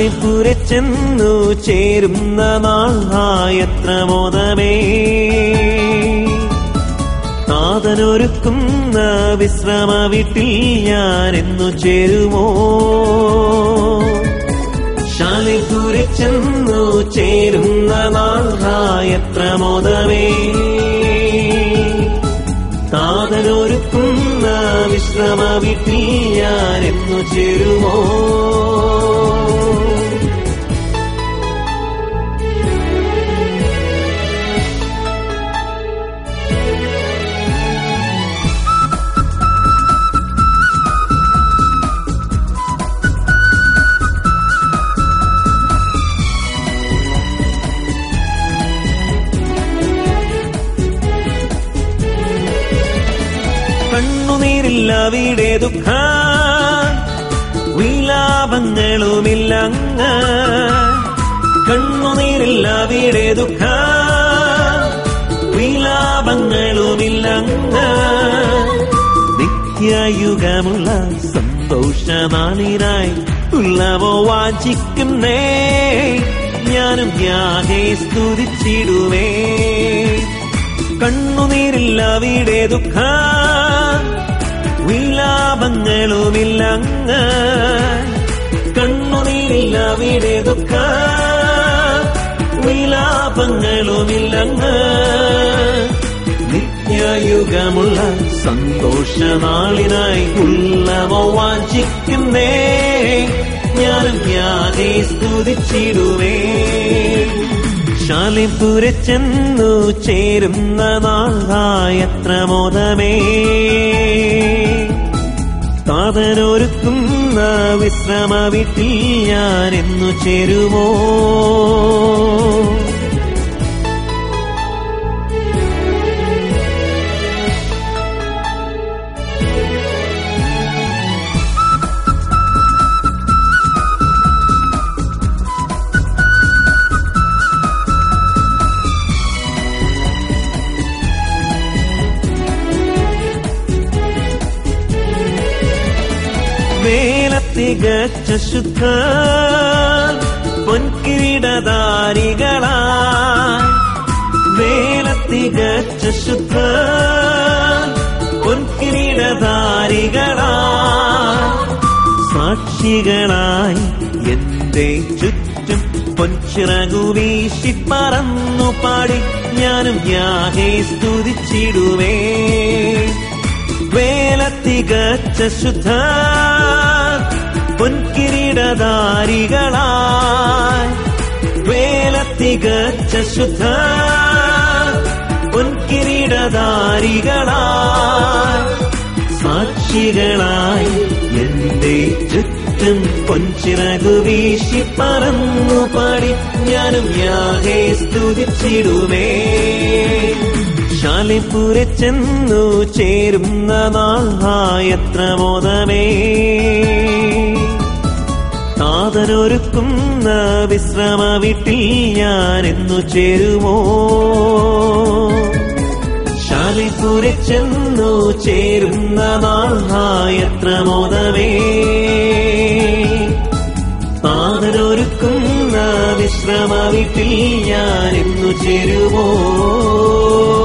ശാലിപുരെ ചെന്നു ചേരുന്ന നാളായത്ര മോദമേ നാഥനൊരുക്കുന്ന വിശ്രമ വീട്ടിൽ ഞാൻ എന്നു ചേരുമോ ശാലിപുരെ ചെന്നു ചേരുന്ന നാളായത്ര മോദമേ താതനൊരുക്കുന്ന വിശ്രമ വീട്ടിൽ ഞാൻ എന്നു ചേരുമോ കണ്ണുനീരില്ല അവിടെ ദുഃഖ വിലാപങ്ങളുമില്ല അങ്ങ് കണ്ണുനീരില്ല അവിടെ ദുഃഖ വിലാപങ്ങളുമില്ല അങ്ങ് നിത്യയുഗമുള്ള സന്തോഷനാളിനായി ഉള്ളവോ വാഞ്ചിക്കുന്നേ ഞാനും യാകെ സ്തുതിച്ചിടുവേ കണ്ണുനീരില്ല അവിടെ ദുഃഖ വിലാപങ്ങളുമില്ല അങ്ങ് കണ്ണുനീരില്ല അവിടെ ദുഃഖ വിലാപങ്ങളുമില്ല അങ്ങ് നിത്യയുഗമുള്ള സന്തോഷനാളിനായി ഉള്ളവോ വാഞ്ചിക്കുന്നേ ഞാനും യാതെ സ്തുതിച്ചിടുവേ ശാലിപുരെ ചെന്നു ചേരുന്ന നാളായത്ര മോദമേ താതനൊരുക്കുന്ന വിശ്രമ വീട്ടിൽ ഞാൻ എന്നു ചേരുമോ വേല തികച്ച ശുദ്ധ പൊൻകിരീടധാരികളാ വേല തികച്ച ശുദ്ധ പൊൻകിരീടധാരികളാ സാക്ഷികളായി എന്റെ ചുറ്റും പൊൻചിറകു വീശി പറന്നു പാടി ഞാനും യാകെ സ്തുതിച്ചിടുവേ വേല തികച്ച ശുദ്ധ പൊൻകിരീടധാരികളായി വേല തികച്ച ശുദ്ധ പൊൻകിരീടധാരികളായി സാക്ഷികളായി എന്റെ ചുറ്റും പൊൻചിറകു വീശി പറന്നു പാടി ഞാനും യാകെ സ്തുതിച്ചിടുമേ ശാലിപുരെ ചെന്നു ചേരുന്ന നാളായത്ര മോദമേ താതനൊരുക്കുന്ന വിശ്രമ വീട്ടിൽ ഞാൻ എന്നു ചേരുമോ ശാലിപുരെ ചെന്നു ചേരുന്ന നാളായത്ര മോദമേ താതനൊരുക്കുന്ന വിശ്രമ വീട്ടിൽ ഞാൻ എന്നു ചേരുമോ